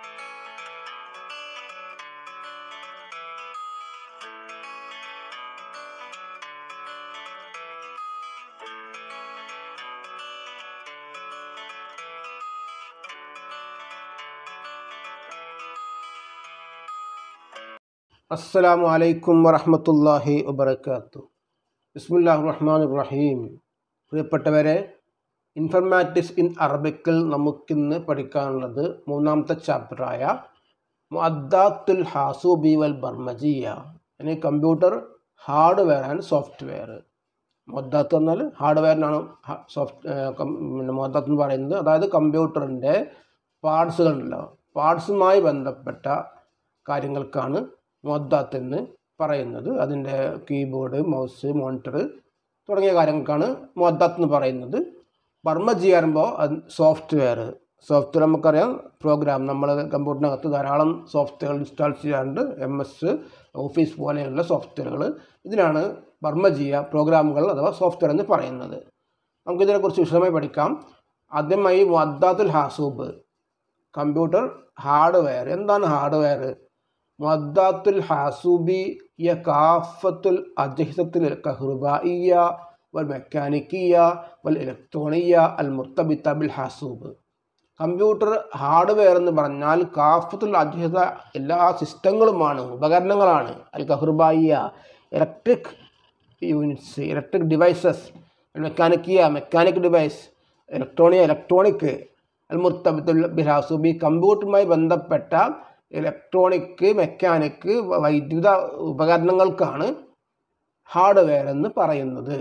അസ്സലാമു അലൈക്കും വറഹ്മത്തുള്ളാഹി വബറകാത്തു ബിസ്മില്ലാഹിർ റഹ്മാനിർ റഹീം പ്രിയപ്പെട്ടവരെ ഇൻഫർമാറ്റിക്സ് ഇൻ അറബിക്കിൽ നമുക്കിന്ന് പഠിക്കാനുള്ളത് മൂന്നാമത്തെ ചാപ്റ്ററായ മുഅദ്ദാത്തുൽ ഹാസൂബി വൽ ബർമജിയ yani computer hardware and software മുഅദ്ദാത്ത് എന്നാൽ ഹാർഡ്വെയറിനാണ് സോഫ്റ്റ് പിന്നെ മുഅദ്ദാത്ത് എന്ന് പറയുന്നത് അതായത് കമ്പ്യൂട്ടറിൻ്റെ പാർട്സുകളുണ്ടല്ലോ പാർട്സുമായി ബന്ധപ്പെട്ട കാര്യങ്ങൾക്കാണ് മുഅദ്ദാത്ത് എന്ന് പറയുന്നത് അതിൻ്റെ കീബോർഡ് മൗസ് മോണിറ്റർ തുടങ്ങിയ കാര്യങ്ങൾക്കാണ് മുഅദ്ദാത്ത് എന്ന് പറയുന്നത് ബർമജി പറയുമ്പോൾ അത് സോഫ്റ്റ്വെയർ സോഫ്റ്റ്വെയർ നമുക്കറിയാം പ്രോഗ്രാം നമ്മൾ കമ്പ്യൂട്ടറിനകത്ത് ധാരാളം സോഫ്റ്റ്വെയർ ഇൻസ്റ്റാൾ ചെയ്യാറുണ്ട് എം എസ് ഓഫീസ് പോലെയുള്ള സോഫ്റ്റ്വെയറുകൾ ഇതിനാണ് ബർമജിയ പ്രോഗ്രാമുകൾ അഥവാ സോഫ്റ്റ്വെയർ എന്ന് പറയുന്നത് നമുക്കിതിനെക്കുറിച്ച് വിശദമായി പഠിക്കാം ആദ്യമായി മുഅദ്ദാത്തുൽ ഹാസൂബ് കമ്പ്യൂട്ടർ ഹാർഡ്വെയർ എന്താണ് ഹാർഡ്വെയർ മുഅദ്ദാത്തുൽ ഹാസൂബി യ കാഫത്തുൽ അജഹിസത്തുൽ കഹ്റുബായിയ വൽ മെക്കാനിക്കിയ വൽ ഇലക്ട്രോണിയ അൽ മുർത്തബിത്ത ബിൽ ഹാസൂബ് കമ്പ്യൂട്ടർ ഹാർഡ്വെയർ എന്ന് പറഞ്ഞാൽ കാഫത്തുൽ അജ്ഹിത എല്ലാ സിസ്റ്റങ്ങളുമാണ് ഉപകരണങ്ങളാണ് അൽ കഹ്റുബായിയ ഇലക്ട്രിക് യൂണിറ്റ്സ് ഇലക്ട്രിക് ഡിവൈസസ് മെക്കാനിക്കിയ മെക്കാനിക് ഡിവൈസ് ഇലക്ട്രോണിയ ഇലക്ട്രോണിക് അൽ മുർത്തബിത്തുൽ ബിൽ ഹാസൂബി കമ്പ്യൂട്ടറുമായി ബന്ധപ്പെട്ട ഇലക്ട്രോണിക് മെക്കാനിക് വൈദ്യുത ഉപകരണങ്ങൾക്കാണ് ഹാർഡ്വെയർ എന്ന് പറയുന്നത്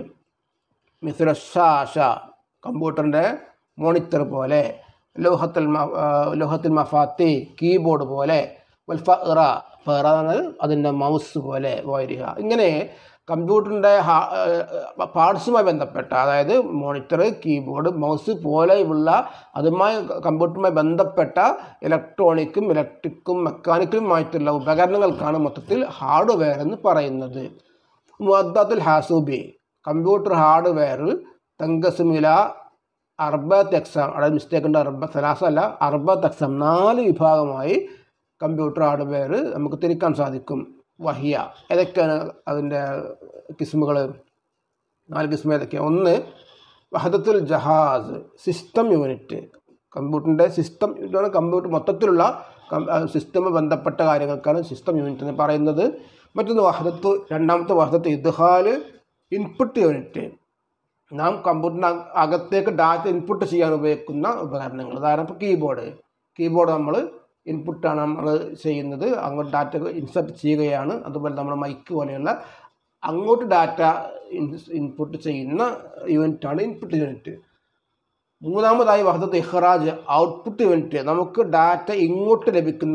മിസുല ഷാഷ കമ്പ്യൂട്ടറിൻ്റെ മോണിറ്റർ പോലെ ലോഹത്തുൽ ലോഹത്തുൽ മഫാത്തി കീബോർഡ് പോലെ വൽ ഫറ ഫറ എന്നാൽ അതിൻ്റെ മൗസ് പോലെ വരിക ഇങ്ങനെ കമ്പ്യൂട്ടറിൻ്റെ പാർട്സുമായി ബന്ധപ്പെട്ട അതായത് മോണിറ്റർ കീബോർഡ് മൗസ് പോലെയുള്ള അതുമായി കമ്പ്യൂട്ടറുമായി ബന്ധപ്പെട്ട ഇലക്ട്രോണിക്കും ഇലക്ട്രിക്കും മെക്കാനിക്കലുമായിട്ടുള്ള ഉപകരണങ്ങൾക്കാണ് മൊത്തത്തിൽ ഹാർഡ്വെയർ എന്ന് പറയുന്നത് മുഅദ്ദത്തുൽ ഹാസൂബി കമ്പ്യൂട്ടർ ഹാർഡ്വെയർ തങ്കസുമില അർബത്ത് എക്സാം അതായത് മിസ്റ്റേക്ക് ഉണ്ട് അർബ സലാസ അല്ല അർബത്ത് എക്സാം നാല് വിഭാഗമായി കമ്പ്യൂട്ടർ ഹാർഡ്വെയർ നമുക്ക് തിരിക്കാൻ സാധിക്കും വഹിയ ഏതൊക്കെയാണ് അതിൻ്റെ കിസ്മുകൾ നാല് കിസ്മ ഏതൊക്കെയാണ് ഒന്ന് വഹദത്തുൽ ജഹാസ് സിസ്റ്റം യൂണിറ്റ് കമ്പ്യൂട്ടറിൻ്റെ സിസ്റ്റം ഇതാണ് കമ്പ്യൂട്ടർ മൊത്തത്തിലുള്ള സിസ്റ്റം ബന്ധപ്പെട്ട കാര്യങ്ങൾക്കാണ് സിസ്റ്റം യൂണിറ്റ് എന്ന് പറയുന്നത് മറ്റൊന്ന് വഹദത്ത് രണ്ടാമത്തെ വഹദത്ത് ഇദ്ഹാല് ഇൻപുട്ട് യൂണിറ്റ് നാം കമ്പ്യൂട്ടറിന് അകത്തേക്ക് ഡാറ്റ ഇൻപുട്ട് ചെയ്യാൻ ഉപയോഗിക്കുന്ന ഉപകരണങ്ങൾ ഉദാഹരണം ഇപ്പോൾ കീബോർഡ് കീബോർഡ് നമ്മൾ ഇൻപുട്ടാണ് നമ്മൾ ചെയ്യുന്നത് അങ്ങോട്ട് ഡാറ്റ ഇൻസർട്ട് ചെയ്യുകയാണ് അതുപോലെ നമ്മൾ മൈക്ക് പോലെയുള്ള അങ്ങോട്ട് ഡാറ്റ ഇൻപുട്ട് ചെയ്യുന്ന യൂണിറ്റാണ് ഇൻപുട്ട് യൂണിറ്റ് മൂന്നാമതായി വഹദത്ത് ഇഹ്റാജ് ഔട്ട്പുട്ട് യൂണിറ്റ് നമുക്ക് ഡാറ്റ ഇങ്ങോട്ട് ലഭിക്കുന്ന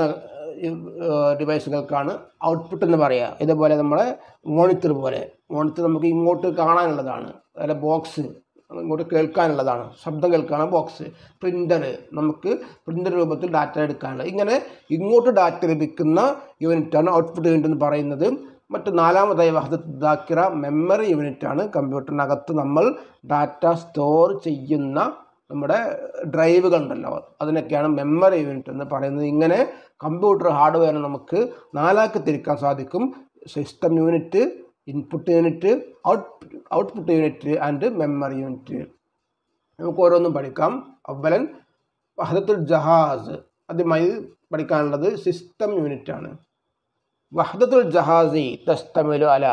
ഡിവൈസുകൾക്കാണ് ഔട്ട്പുട്ട് എന്ന് പറയുക ഇതുപോലെ നമ്മുടെ മോണിറ്റർ പോലെ മോണിറ്റർ നമുക്ക് ഇങ്ങോട്ട് കാണാനുള്ളതാണ് അതുപോലെ ബോക്സ് ഇങ്ങോട്ട് കേൾക്കാനുള്ളതാണ് ശബ്ദം കേൾക്കാനുള്ള ബോക്സ് പ്രിൻ്റർ നമുക്ക് പ്രിൻ്റർ രൂപത്തിൽ ഡാറ്റ എടുക്കാനുള്ളത് ഇങ്ങനെ ഇങ്ങോട്ട് ഡാറ്റ ലഭിക്കുന്ന യൂണിറ്റാണ് ഔട്ട്പുട്ട് യൂണിറ്റ് എന്ന് പറയുന്നത് മറ്റ് നാലാമതായി വഹദത്ത് ദാക്കിറ മെമ്മറി യൂണിറ്റാണ് കമ്പ്യൂട്ടറിനകത്ത് നമ്മൾ ഡാറ്റ സ്റ്റോർ ചെയ്യുന്ന നമ്മുടെ ഡ്രൈവുകൾ ഉണ്ടല്ലോ അതിനൊക്കെയാണ് മെമ്മറി യൂണിറ്റ് എന്ന് പറയുന്നത് ഇങ്ങനെ കമ്പ്യൂട്ടർ ഹാർഡ്വെയർ നമുക്ക് നാലാക്കി തിരിക്കാൻ സാധിക്കും system unit input unit out output unit and memory unit നമുക്ക് ഓരോന്നും പഠിക്കാം അവലൻ വഹദത്തുൽ ജഹാസ് ആദ്യമായി പഠിക്കാനുള്ളത് സിസ്റ്റം യൂണിറ്റ് ആണ് വഹദത്തുൽ ജഹാസി തസ്തമിലു അല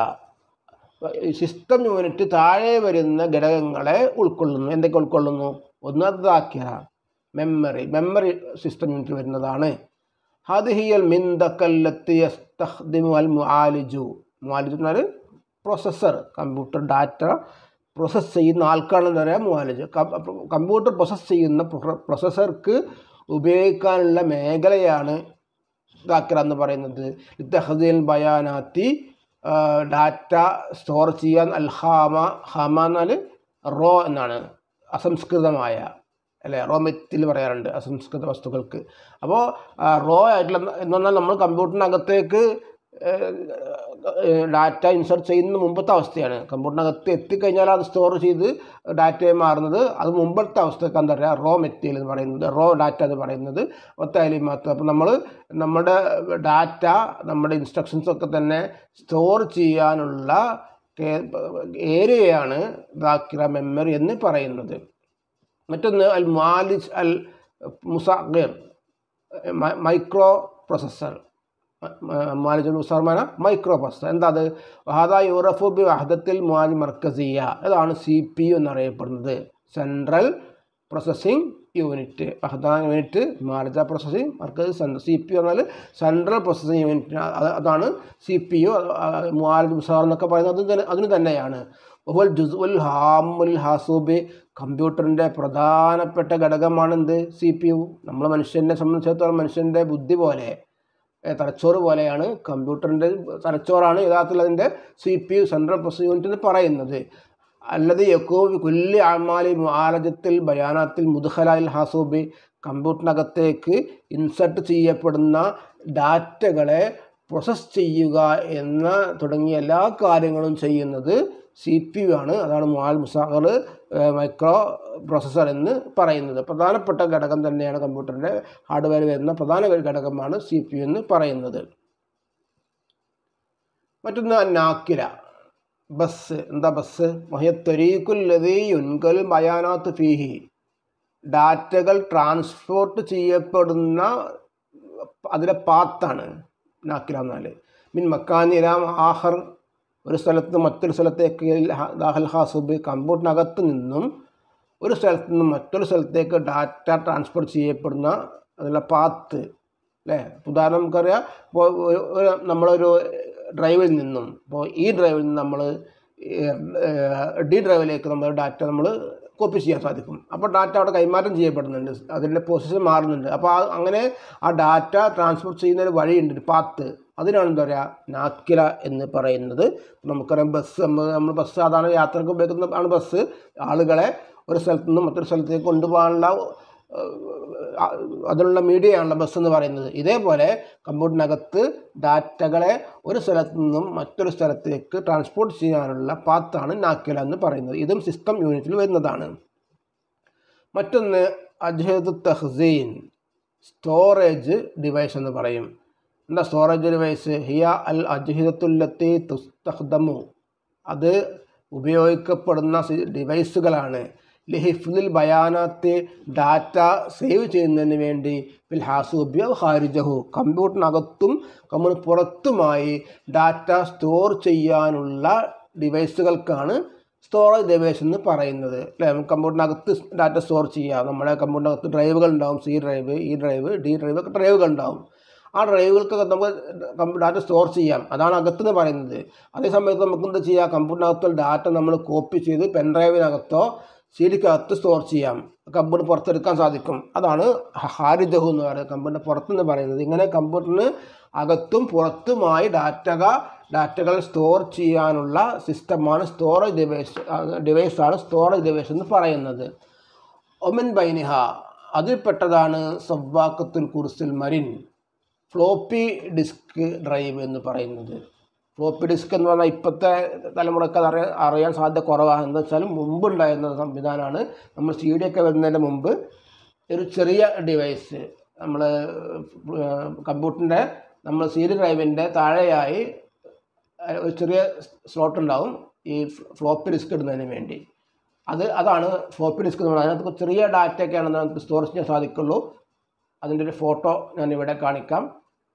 സിസ്റ്റം യൂണിറ്റ് താഴെ വരുന്ന ഘടകങ്ങളെ ഉൾക്കൊള്ളുന്നു എന്തൊക്കെ ഉൾക്കൊള്ളുന്നു ഒന്ന് ദാക്കിറ മെമ്മറി മെമ്മറി സിസ്റ്റം യൂണിറ്റ് വരുന്നതാണ് ഹദ്ഹിയൽ മിന്തക്കല്ലത്തി യസ്തഖ്ദിമു അൽ മുആലിജു മുആലിജു എന്നാൽ പ്രൊസസ്സർ കമ്പ്യൂട്ടർ ഡാറ്റ പ്രോസസ്സ് ചെയ്യുന്ന ആൾക്കാണെന്ന് പറയാം മുആലിജ് കമ്പ്യൂട്ടർ പ്രോസസ്സ് ചെയ്യുന്ന പ്രൊസസ്സർക്ക് ഉപയോഗിക്കാനുള്ള മേഖലയാണ് ദാക്കിറ എന്ന് പറയുന്നത് ഇത്തഹദീൽ ബയാനാത്തി ഡാറ്റ സ്റ്റോർ ചെയ്യാൻ അൽ ഹാമ ഹാമ എന്നാൽ റോ എന്നാണ് അസംസ്കൃതമായ അല്ലേ റോ മെറ്റിൽ പറയാറുണ്ട് അസംസ്കൃത വസ്തുക്കൾക്ക് അപ്പോൾ റോ ആയിട്ടുള്ള എന്ന് പറഞ്ഞാൽ നമ്മൾ കമ്പ്യൂട്ടറിനകത്തേക്ക് ഡാറ്റ ഇൻസർട്ട് ചെയ്യുന്ന മുമ്പത്തെ അവസ്ഥയാണ് കമ്പ്യൂട്ടറിനകത്ത് എത്തിക്കഴിഞ്ഞാൽ അത് സ്റ്റോർ ചെയ്ത് ഡാറ്റയായി മാറുന്നത് അത് മുമ്പത്തെ അവസ്ഥയ്ക്ക് എന്താ പറയുക റോ മെറ്റീരിയൽ എന്ന് പറയുന്നത് റോ ഡാറ്റ എന്ന് പറയുന്നത് ഒത്തായാലും മാത്രം അപ്പോൾ നമ്മൾ നമ്മുടെ ഡാറ്റ നമ്മുടെ ഇൻസ്ട്രക്ഷൻസ് ഒക്കെ തന്നെ സ്റ്റോർ ചെയ്യാനുള്ള ഏരിയയാണ് ദാക്കിറ മെമ്മറി എന്ന് പറയുന്നത് മറ്റൊന്ന് അൽ മാലിജ് അൽ മുസാഖിർ മൈക്രോ പ്രൊസസ്സർ മാലിജ് മുസർമാന മൈക്രോ പ്രൊസസ്സർ എന്താ അത് വഹാദ യൂറഫു ബി വഹദത്തിൽ മുആലി മർക്കസിയ അതാണ് സി പി യു എന്നറിയപ്പെടുന്നത് സെൻട്രൽ പ്രോസസ്സിംഗ് യൂണിറ്റ് വഹദ യൂണിറ്റ് മാലിജ പ്രോസസ്സിംഗ് മർക്കസ് സെൻട്രൽ സി പി യു എന്നാൽ സെൻട്രൽ പ്രോസസ്സിംഗ് യൂണിറ്റ് അതാണ് സി പി യു മുആലിജ് മുസാർ എന്നൊക്കെ പറയുന്നത് അത് തന്നെ അതിന് തന്നെയാണ് വൽ ജുസുൽ ഹാമുൽ ഹാസൂബ് കമ്പ്യൂട്ടറിൻ്റെ പ്രധാനപ്പെട്ട ഘടകമാണ് എന്ത് സി പി യു നമ്മൾ മനുഷ്യനെ സംബന്ധിച്ചിടത്തോളം മനുഷ്യൻ്റെ ബുദ്ധി പോലെ ഏ, തലച്ചോറ് പോലെയാണ് കമ്പ്യൂട്ടറിൻ്റെ തലച്ചോറാണ് യഥാർത്ഥത്തിൽ അതിൻ്റെ C P U central process unit എന്ന് പറയുന്നത് അല്ലത് യക്കൂബ് കുല്ലി അമാലി മുആലജത്തിൽ ബയാനാത്തിൽ മുദ്ഹലാൽ ഹാസൂബി കമ്പ്യൂട്ടറിനകത്തേക്ക് ഇൻസർട്ട് ചെയ്യപ്പെടുന്ന ഡാറ്റകളെ പ്രോസസ്സ് ചെയ്യുക എന്ന തുടങ്ങിയ എല്ലാ കാര്യങ്ങളും ചെയ്യുന്നത് സി പി യു ആണ് അതാണ് മുആൽ മുസാഖർ മൈക്രോ പ്രോസസ്സർ എന്ന് പറയുന്നത് പ്രധാനപ്പെട്ട ഘടകം തന്നെയാണ് കമ്പ്യൂട്ടറിൻ്റെ ഹാർഡ്വെയർ വരുന്ന പ്രധാന ഒരു ഘടകമാണ് സി പി യു എന്ന് പറയുന്നത് മറ്റൊന്ന് നാക്കിര ബസ് എന്താ ബസ് മഹത്തൊരീക്കുല്ലതി യുൻകൽ ബയാനാത്ത് ഫീഹി ഡാറ്റകൾ ട്രാൻസ്പോർട്ട് ചെയ്യപ്പെടുന്ന അതിലെ പാത്താണ് നാക്കിര എന്നാൽ മിൻ മക്കാനിരാം ആഹർ ഒരു സ്ഥലത്ത് നിന്ന് മറ്റൊരു സ്ഥലത്തേക്ക് ദാഹൽ ഹാസുബ് കമ്പ്യൂട്ടറിനകത്ത് നിന്നും ഒരു സ്ഥലത്ത് നിന്നും മറ്റൊരു സ്ഥലത്തേക്ക് ഡാറ്റ ട്രാൻസ്ഫർ ചെയ്യപ്പെടുന്ന അതിലെ പാത്ത് അല്ലേ ഉദാഹരണം നമുക്കറിയാം ഇപ്പോൾ ഒരു- ഒരു നമ്മളൊരു ഡ്രൈവിൽ നിന്നും ഇപ്പോൾ ഈ ഡ്രൈവിൽ നിന്ന് നമ്മൾ ഡി ഡ്രൈവിലേക്ക് നമ്മൾ ഡാറ്റ നമ്മൾ കോപ്പി ചെയ്യാൻ സാധിക്കും അപ്പോൾ ഡാറ്റ അവിടെ കൈമാറ്റം ചെയ്യപ്പെടുന്നുണ്ട് അതിൻ്റെ പൊസിഷൻ മാറുന്നുണ്ട് അപ്പോൾ ആ അങ്ങനെ ആ ഡാറ്റ ട്രാൻസ്ഫർ ചെയ്യുന്ന ഒരു വഴിയുണ്ട് ഒരു പാത്ത് അതിനാണ് എന്താ പറയുക നാക്കില എന്ന് പറയുന്നത് നമുക്കറിയാം ബസ് നമ്മൾ നമ്മൾ ബസ് സാധാരണ യാത്രക്ക് ഉപയോഗിക്കുന്ന ആണ് ബസ് ആളുകളെ ഒരു സ്ഥലത്ത് നിന്ന് മറ്റൊരു സ്ഥലത്തേക്ക് കൊണ്ടുപോകാനുള്ള ആ, അതിനുള്ള മീഡിയയാണല്ലോ ബസ് എന്ന് പറയുന്നത് ഇതേപോലെ കമ്പ്യൂട്ടറിനകത്ത് ഡാറ്റകളെ ഒരു സ്ഥലത്ത് നിന്നും മറ്റൊരു സ്ഥലത്തേക്ക് ട്രാൻസ്പോർട്ട് ചെയ്യാനുള്ള പാത്താണ് നാക്കില എന്ന് പറയുന്നത് ഇതും സിസ്റ്റം യൂണിറ്റിൽ വരുന്നതാണ് മറ്റൊന്ന് അജ്ഹദ് തഹ്സീൻ സ്റ്റോറേജ് ഡിവൈസ് എന്ന് പറയും എന്താ സ്റ്റോറേജ് ഡിവൈസ് ഹിയ അൽ അജ്ഹിദത്തുല്ലത്തി തുസ്തഖ്ദമു അത് ഉപയോഗിക്കപ്പെടുന്ന സി- ഡിവൈസുകളാണ് ലിഹിഫ്ലിൽ ബയാനാത്ത് ഡാറ്റ സേവ് ചെയ്യുന്നതിന് വേണ്ടി ഫിൽ ഹാസൂബിയ ഹാരിജഹു കമ്പ്യൂട്ടറിനകത്തും കമ്പ്യൂട്ടർ പുറത്തുമായി ഡാറ്റ സ്റ്റോർ ചെയ്യാനുള്ള ഡിവൈസുകൾക്കാണ് സ്റ്റോറേജ് ഡിവൈസ് എന്ന് പറയുന്നത് അല്ലേ നമുക്ക് കമ്പ്യൂട്ടറിനകത്ത് ഡാറ്റ സ്റ്റോർ ചെയ്യാം നമ്മുടെ കമ്പ്യൂട്ടറിനകത്ത് ഡ്രൈവുകൾ ഉണ്ടാവും C drive E drive D drive ഒക്കെ ഡ്രൈവുകൾ ഉണ്ടാവും ആ ഡ്രൈവുകൾക്കൊക്കെ നമുക്ക് ഡാറ്റ സ്റ്റോർ ചെയ്യാം അതാണ് അകത്തെന്ന് പറയുന്നത് അതേ സമയത്ത് നമുക്ക് എന്താ ചെയ്യാം കമ്പ്യൂട്ടറിനകത്തുള്ള ഡാറ്റ നമ്മൾ കോപ്പി ചെയ്ത് പെൻ ഡ്രൈവിനകത്തോ സി ഡിക്കകത്ത് സ്റ്റോർ ചെയ്യാം കമ്പ്യൂട്ടർ പുറത്തെടുക്കാൻ സാധിക്കും അതാണ് ഹാരിജഹു എന്ന് പറയുന്നത് കമ്പ്യൂട്ടർ പുറത്തെന്ന് പറയുന്നത് ഇങ്ങനെ കമ്പ്യൂട്ടറിന് അകത്തും പുറത്തുമായി ഡാറ്റക ഡാറ്റകൾ സ്റ്റോർ ചെയ്യാനുള്ള സിസ്റ്റമാണ് സ്റ്റോറേജ് ഡിവൈസ് ഡിവൈസാണ് സ്റ്റോറേജ് ഡിവൈസ് എന്ന് പറയുന്നത് ഒമൻ ബൈനിഹ അതിൽപ്പെട്ടതാണ് സവ്വാക്കത്തുൽ കുർസിൽ മരിൻ ഫ്ലോപ്പി ഡിസ്ക് ഡ്രൈവ് എന്ന് പറയുന്നത് ഫ്ലോപ്പി ഡിസ്ക് എന്ന് പറഞ്ഞാൽ ഇപ്പോഴത്തെ തലമുറക്ക് അത് അറിയാൻ അറിയാൻ സാധ്യത കുറവാണ് എന്താ വെച്ചാൽ മുമ്പുണ്ടായിരുന്ന സംവിധാനമാണ് നമ്മൾ സി ഡി ഒക്കെ വരുന്നതിന് മുമ്പ് ഒരു ചെറിയ ഡിവൈസ് നമ്മൾ കമ്പ്യൂട്ടറിൻ്റെ നമ്മൾ സി ഡി ഡ്രൈവിൻ്റെ താഴെയായി അഹ് ഒരു ചെറിയ സ്ലോട്ട് ഉണ്ടാവും ഈ ഫ്ലോപ്പി ഡിസ്ക് ഇടുന്നതിന് വേണ്ടി അത് അതാണ് ഫ്ലോപ്പി ഡിസ്ക് എന്ന് പറയുന്നത് അതിനകത്ത് ചെറിയ ഡാറ്റയൊക്കെയാണ് നമുക്ക് സ്റ്റോർ ചെയ്യാൻ സാധിക്കുള്ളൂ അതിൻ്റെ ഒരു ഫോട്ടോ ഞാൻ ഇവിടെ കാണിക്കാം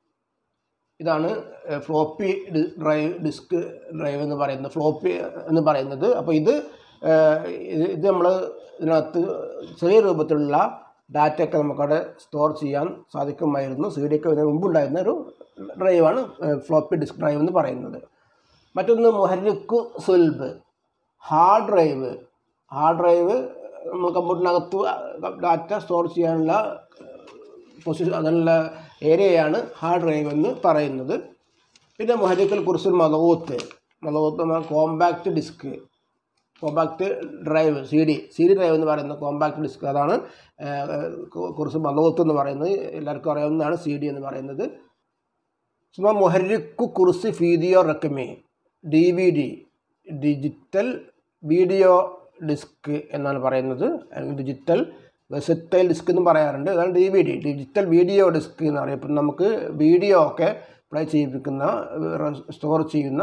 ഇതാണ് ഫ്ലോപ്പി ഡ്രൈവ് ഡിസ്ക് ഡ്രൈവ് എന്ന് പറയുന്നത് ഫ്ലോപ്പി എന്ന് പറയുന്നത് അപ്പോൾ ഇത് ഏഹ്, ഇത് ഇത് നമ്മൾ ഇതിനകത്ത് ചെറിയ രൂപത്തിലുള്ള ഡാറ്റയൊക്കെ നമുക്കവിടെ സ്റ്റോർ ചെയ്യാൻ സാധിക്കുമായിരുന്നു സി ഡി ഒക്കെ ഇതിന് മുമ്പുണ്ടായിരുന്ന ഒരു ഡ്രൈവാണ് ഫ്ലോപ്പി ഡിസ്ക് ഡ്രൈവ് എന്ന് പറയുന്നത് മറ്റൊന്ന് മുഹരിക്കു സുൽബ് ഹാർഡ് ഡ്രൈവ് ഹാർഡ് ഡ്രൈവ് നമ്മൾ കമ്പ്യൂട്ടറിനകത്ത് ഡാറ്റ സ്റ്റോർ ചെയ്യാനുള്ള പൊസിഷൻ അതിനുള്ള ഏരിയയാണ് ഹാർഡ് ഡ്രൈവ് എന്ന് പറയുന്നത് പിന്നെ മുഹരിക്കൽ കുറിച്ച് മലവൂത്ത് മലവൂത്ത് compact disc compact drive C D C D drive എന്ന് പറയുന്ന കോമ്പാക്റ്റ് ഡിസ്ക് അതാണ് കുറിച്ച് മലവൂത്ത് എന്ന് പറയുന്നത് എല്ലാവർക്കും അറിയാവുന്നതാണ് സി ഡി എന്ന് പറയുന്നത് സുമ മുഹരിക്കു കുറിച്ച് വീഡിയോ റെക്കമി D V D digital video disc എന്നാണ് പറയുന്നത് അല്ലെങ്കിൽ ഡിജിറ്റൽ വെസറ്റൈൽ ഡിസ്ക് എന്നും പറയാറുണ്ട് അതാണ് D V D digital video disc എന്ന് പറയപ്പെടുന്നത് നമുക്ക് വീഡിയോ ഒക്കെ പ്ലേ ചെയ്യിപ്പിക്കുന്ന സ്റ്റോർ ചെയ്യുന്ന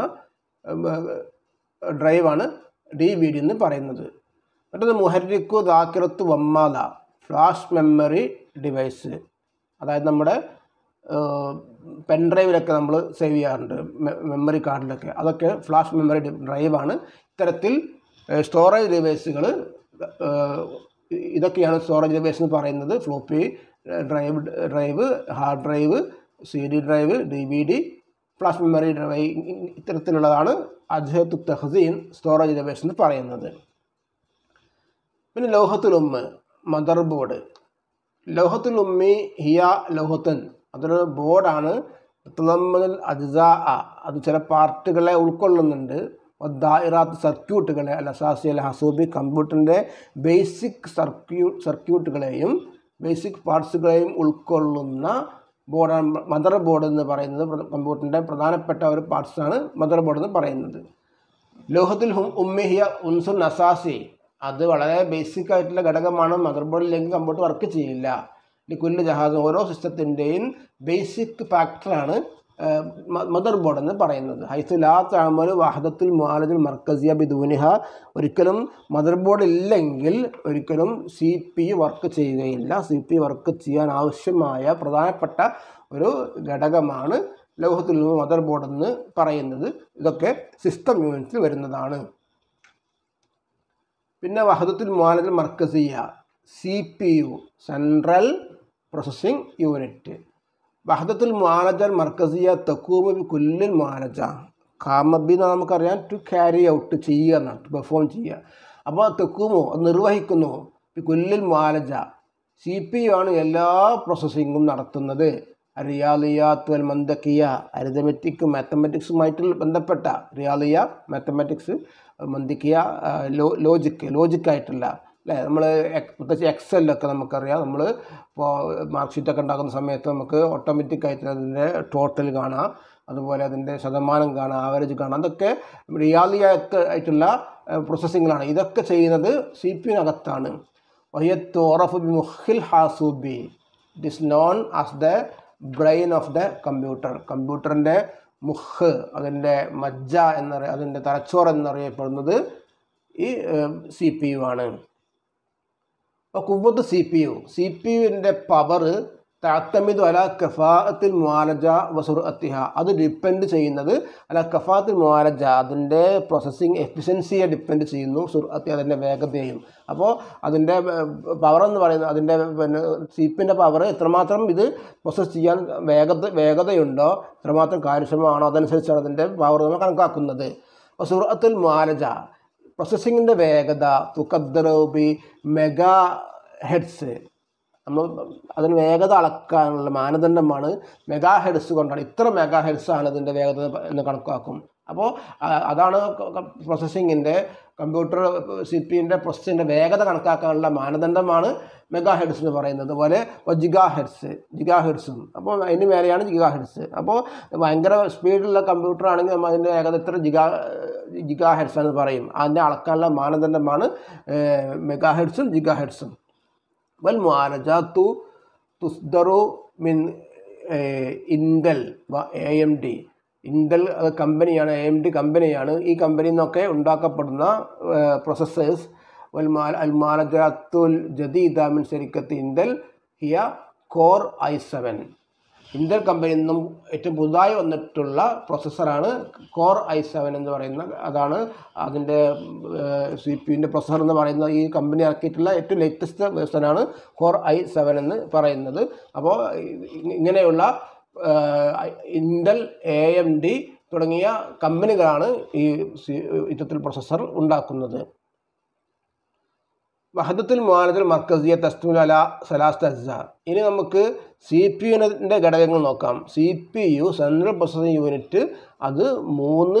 ഡ്രൈവാണ് ഡി വി ഡി എന്ന് പറയുന്നത് മറ്റത് മുഹരിക്കു ദാക്കിറത്ത് വമ്മാല ഫ്ലാഷ് മെമ്മറി ഡിവൈസ് അതായത് നമ്മുടെ പെൻ ഡ്രൈവിലൊക്കെ നമ്മൾ സേവ് ചെയ്യാറുണ്ട് മെമ്മറി കാർഡിലൊക്കെ അതൊക്കെ ഫ്ലാഷ് മെമ്മറി ഡ്രൈവാണ് ഇത്തരത്തിൽ സ്റ്റോറേജ് ഡിവൈസുകൾ ഇതൊക്കെയാണ് സ്റ്റോറേജ് ഡിവൈസ് എന്ന് പറയുന്നത് floppy drive drive hard drive C D drive D V D flash memory drive ഇത്തരത്തിലുള്ളതാണ് അജ്ഹത്തു തെഹസീൻ സ്റ്റോറേജ് ഡിവൈസ് എന്ന് പറയുന്നത് പിന്നെ ലോഹത്തുലുമ്മ് മദർ ബോർഡ് ലോഹത്തുൽ ഉമ്മി ഹിയ ലോഹത്തൻ അതൊരു ബോർഡാണ് തുളമ്മൽ അജ്സ അത് ചില പാർട്ടുകളെ ഉൾക്കൊള്ളുന്നുണ്ട് ദായിറാത്ത് സർക്യൂട്ടുകളെ അല്ല അസാസി അല്ല ഹസൂബി കമ്പ്യൂട്ടറിൻ്റെ ബേസിക് സർക്യൂ സർക്യൂട്ടുകളെയും ബേസിക് പാർട്സുകളെയും ഉൾക്കൊള്ളുന്ന ബോർഡാണ് മദർ ബോർഡ് എന്ന് പറയുന്നത് കമ്പ്യൂട്ടറിൻ്റെ പ്രധാനപ്പെട്ട ഒരു പാർട്സാണ് മദർ ബോർഡ് എന്ന് പറയുന്നത് ലോഹത്തിൽ ഹും ഉമ്മിഹിയ ഉൻസുൻ അസാസി അത് വളരെ ബേസിക് ആയിട്ടുള്ള ഘടകമാണ് മദർ ബോർഡില്ലെങ്കിൽ കമ്പ്യൂട്ടർ വർക്ക് ചെയ്യില്ല ഈ കുല്ല് ജഹാസ് ഓരോ സിസ്റ്റത്തിൻ്റെയും ബേസിക് ഫാക്ടറാണ് മദർ ബോർഡ് എന്ന് പറയുന്നത് ഹൈസുലാ താമൽ വാഹദത്തുൽ മുആലജുൽ മർക്കസിയ ബിദൂനിഹ ഒരിക്കലും മദർ ബോർഡ് ഇല്ലെങ്കിൽ ഒരിക്കലും സി പി വർക്ക് ചെയ്യുകയില്ല സി പി വർക്ക് ചെയ്യാൻ ആവശ്യമായ പ്രധാനപ്പെട്ട ഒരു ഘടകമാണ് ലോഹത്തുൽ മദർ ബോർഡ് എന്ന് പറയുന്നത് ഇതൊക്കെ സിസ്റ്റം യൂണിറ്റിൽ വരുന്നതാണ് പിന്നെ വഹദത്തുൽ മുആലജുൽ മർക്കസിയ C P U central processing unit വഹദത്തുൽ മുആലജൽ മർക്കസിയ തക്കൂമ ബി കുല്ലിൽ മുആലജ കാമബി എന്ന് നമുക്കറിയാം ടു ക്യാരി ഔട്ട് ചെയ്യുക എന്നാണ് ടു പെർഫോം ചെയ്യുക അപ്പോൾ തെക്കുമോ അത് നിർവഹിക്കുന്നു ബി കുല്ലിൽ മുആലജ സി പി യു ആണ് എല്ലാ പ്രോസസ്സിങ്ങും നടത്തുന്നത് റിയാലിയാത്ത് വൽ മന്ദക്കിയ അരിതമെറ്റിക് മാത്തമെറ്റിക്സുമായിട്ട് ബന്ധപ്പെട്ട റിയാലിയ മാത്തമെറ്റിക്സ് മന്ദിക്കിയ ലോ ലോജിക്ക് ലോജിക്കായിട്ടുള്ള അല്ലേ നമ്മൾ പ്രത്യേകിച്ച് എക്സലിലൊക്കെ നമുക്കറിയാം നമ്മൾ ഇപ്പോൾ മാർക്ക് ഷീറ്റൊക്കെ ഉണ്ടാക്കുന്ന സമയത്ത് നമുക്ക് ഓട്ടോമാറ്റിക്കായിട്ട് അതിൻ്റെ ടോട്ടൽ കാണാം അതുപോലെ അതിൻ്റെ ശതമാനം കാണാം ആവറേജ് കാണാം അതൊക്കെ റിയാലിയൊക്കെ ആയിട്ടുള്ള പ്രോസസ്സിങ്ങളാണ് ഇതൊക്കെ ചെയ്യുന്നത് സി പി യുനകത്താണ് വയ്യത്തോറഫ് ബി മുഹിൽ ഹാസൂബി it is known as the brain of the computer കമ്പ്യൂട്ടറിൻ്റെ മുഹ് അതിൻ്റെ മജ്ജ എന്നറിയ അതിൻ്റെ തലച്ചോറ് എന്നറിയപ്പെടുന്നത് ഈ സി പി യു ആണ് അപ്പോൾ കുവ്വത്ത് C P U C P യുവിൻ്റെ പവർ താത്തമിദ് അല കഫാത്തിൽ മുആലജ വസുറത്തിഹ അത് ഡിപ്പെൻഡ് ചെയ്യുന്നത് അല കഫാത്തിൽ മുആലജ അതിൻ്റെ പ്രോസസ്സിങ് എഫിഷ്യൻസിയെ ഡിപ്പെൻഡ് ചെയ്യുന്നു സുറത്തി അതിൻ്റെ വേഗതയും അപ്പോൾ അതിൻ്റെ പവർ എന്ന് പറയുന്നത് അതിൻ്റെ പിന്നെ സി പിൻ്റെ പവർ എത്രമാത്രം ഇത് പ്രോസസ്സ് ചെയ്യാൻ വേഗത വേഗതയുണ്ടോ എത്രമാത്രം കാര്യക്ഷമമാണോ അതനുസരിച്ചാണ് അതിൻ്റെ പവർ നമ്മൾ കണക്കാക്കുന്നത് അപ്പോൾ സുറത്തുൽ മുആലജ പ്രോസസ്സിങ്ങിൻ്റെ വേഗത തുക്കദ്ദറോബി മെഗാ ഹെഡ്സ് നമ്മൾ അതിന് വേഗത അളക്കാനുള്ള മാനദണ്ഡമാണ് മെഗാ ഹെഡ്സ് കൊണ്ടാണ് ഇത്ര മെഗാ ഹെഡ്സ് ആണ് ഇതിൻ്റെ വേഗത എന്ന് കണക്കാക്കും അപ്പോൾ അതാണ് പ്രോസസ്സിങ്ങിൻ്റെ കമ്പ്യൂട്ടർ സി പിൻ്റെ പ്രോസസ്സിൻ്റെ വേഗത കണക്കാക്കാനുള്ള മാനദണ്ഡമാണ് മെഗാ ഹെഡ്സ് എന്ന് പറയുന്നത് അതുപോലെ ജിഗാ ഹെഡ്സ് ജിഗാ ഹെഡ്സും അപ്പോൾ അതിന് മേലെയാണ് ജിഗാ ഹെഡ്സ് അപ്പോൾ ഭയങ്കര സ്പീഡിലുള്ള കമ്പ്യൂട്ടർ ആണെങ്കിൽ നമ്മൾ അതിൻ്റെ വേഗത ഇത്ര ജിഗാ ജിഗാ ഹെഡ്സ് എന്ന് പറയും അതിൻ്റെ അളക്കാനുള്ള മാനദണ്ഡമാണ് മെഗാ ഹെഡ്സും ജിഗാ ഹെഡ്സും വൽ മുആലജാത്തു തുസ്ദറു മിൻ Intel A M D Intel കമ്പനിയാണ് എ എം ഡി കമ്പനിയാണ് ഈ കമ്പനിയിൽ നിന്നൊക്കെ ഉണ്ടാക്കപ്പെടുന്ന പ്രൊസസ്സേഴ്സ് വൽ അൽ മുആലജാത്തുൽ ജദീദ മിൻ ശരിക്കത്ത് ഇൻഡൽ ഹിയ കോർ ഐ സെവൻ ഇന്റൽ കമ്പനിയിൽ നിന്നും ഏറ്റവും പുതുതായി വന്നിട്ടുള്ള പ്രോസസ്സറാണ് കോർ ഐ സെവൻ എന്ന് പറയുന്ന അതാണ് അതിൻ്റെ സി പി യുവിൻ്റെ പ്രൊസസ്സർ എന്ന് പറയുന്ന ഈ കമ്പനി ഇറക്കിയിട്ടുള്ള ഏറ്റവും ലേറ്റസ്റ്റ് വേർഷനാണ് കോർ ഐ സെവൻ എന്ന് പറയുന്നത് അപ്പോൾ ഇങ്ങനെയുള്ള ഇൻഡൽ എ എം ഡി തുടങ്ങിയ കമ്പനികളാണ് ഈ ഇത്തരത്തിൽ പ്രൊസസ്സർ ഉണ്ടാക്കുന്നത് വഹദത്തുൽ മുആലജൽ മർക്കസിയ തസ്തുൽ അല സലാസ്ത അജ്സ ഇനി നമുക്ക് സി പി യുവിൻ്റെ ഘടകങ്ങൾ നോക്കാം C P U central processing unit അത് മൂന്ന്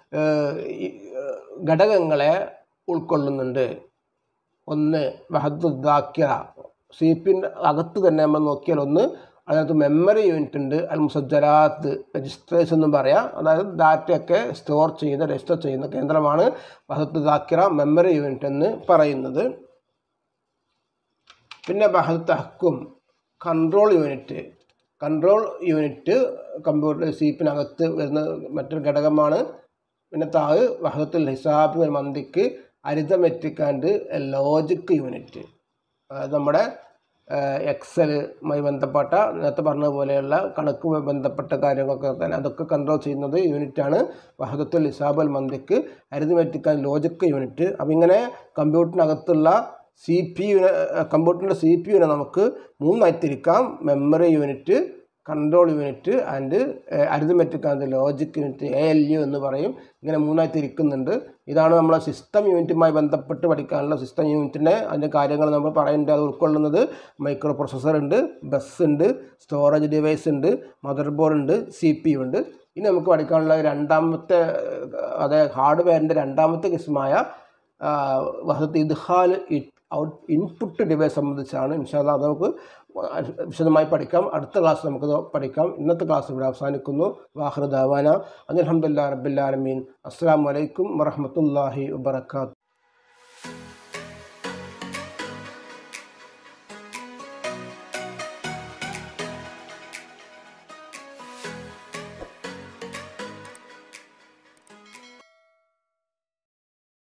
ഘടകങ്ങളെ ഉൾക്കൊള്ളുന്നുണ്ട് ഒന്ന് വഹദുദ്ദാക്കിറ സി പിൻ്റെ അകത്ത് തന്നെ നമ്മൾ നോക്കിയാൽ ഒന്ന് അതിനകത്ത് മെമ്മറി യൂണിറ്റ് ഉണ്ട് അൽ മുസജ്ജലാത്ത് രജിസ്ട്രേഴ്സ് എന്നും പറയാം അതായത് ഡാറ്റയൊക്കെ സ്റ്റോർ ചെയ്യുന്ന രജിസ്റ്റർ ചെയ്യുന്ന കേന്ദ്രമാണ് ബഹത്ത് ദാക്കിറ മെമ്മറി യൂണിറ്റ് എന്ന് പറയുന്നത് പിന്നെ ബഹത്ത് തഹക്കും control unit control unit computer സീപ്പിനകത്ത് വരുന്ന മറ്റൊരു ഘടകമാണ് പിന്നെ താഴ് വഹത്തുൽ ഹിസാബ് മന്തിക്ക് അരിതമെറ്റിക് ആൻഡ് ലോജിക് യൂണിറ്റ് അതായത് നമ്മുടെ എക്സലുമായി ബന്ധപ്പെട്ട നേരത്തെ പറഞ്ഞ പോലെയുള്ള കണക്കുമായി ബന്ധപ്പെട്ട കാര്യങ്ങളൊക്കെ തന്നെ അതൊക്കെ കൺട്രോൾ ചെയ്യുന്നത് യൂണിറ്റാണ് വഹദത്തുൽ ഹിസാബ് അൽ മന്തിക്ക് അരിതമെറ്റിക് ആൻഡ് ലോജിക് യൂണിറ്റ് അപ്പം ഇങ്ങനെ കമ്പ്യൂട്ടറിനകത്തുള്ള സി പി യുവിനെ കമ്പ്യൂട്ടറിൻ്റെ സി പി യുവിനെ നമുക്ക് മൂന്നായി തിരിക്കാം memory unit control unit and arithmetic and logic unit A L U എന്ന് പറയും ഇങ്ങനെ മൂന്നായി തിരിക്കുന്നുണ്ട് ഇതാണ് നമ്മളെ സിസ്റ്റം യൂണിറ്റുമായി ബന്ധപ്പെട്ട് പഠിക്കാനുള്ള സിസ്റ്റം യൂണിറ്റിൻ്റെ അതിൻ്റെ കാര്യങ്ങൾ നമ്മൾ പറയേണ്ടത് അത് ഉൾക്കൊള്ളുന്നത് മൈക്രോ പ്രൊസസ്സർ ഉണ്ട് ബസ് ഉണ്ട് സ്റ്റോറേജ് ഡിവൈസ് ഉണ്ട് മദർ ബോർഡ് ഉണ്ട് സി പി യു ഉണ്ട് ഇനി നമുക്ക് പഠിക്കാനുള്ള രണ്ടാമത്തെ അതായത് ഹാർഡ്വെയറിൻ്റെ രണ്ടാമത്തെ കിസ്മായ വഹത്ത് ഇദ്ഹാൽ ഔട്ട് ഇൻപുട്ട് ഡിവൈസ് സംബന്ധിച്ചാണ് ഇൻഷാല്ല അത് നമുക്ക് വിശദമായി പഠിക്കാം അടുത്ത ക്ലാസ് നമുക്ക് പഠിക്കാം ഇന്നത്തെ ക്ലാസ് ഇവിടെ അവസാനിക്കുന്നു വാഹൃദാവാന അലഹമുല്ലാ റബ്ബുല്ലാലമീൻ അസ്സാം വലൈക്കും വറഹമത്തല്ലാഹി വാത്തു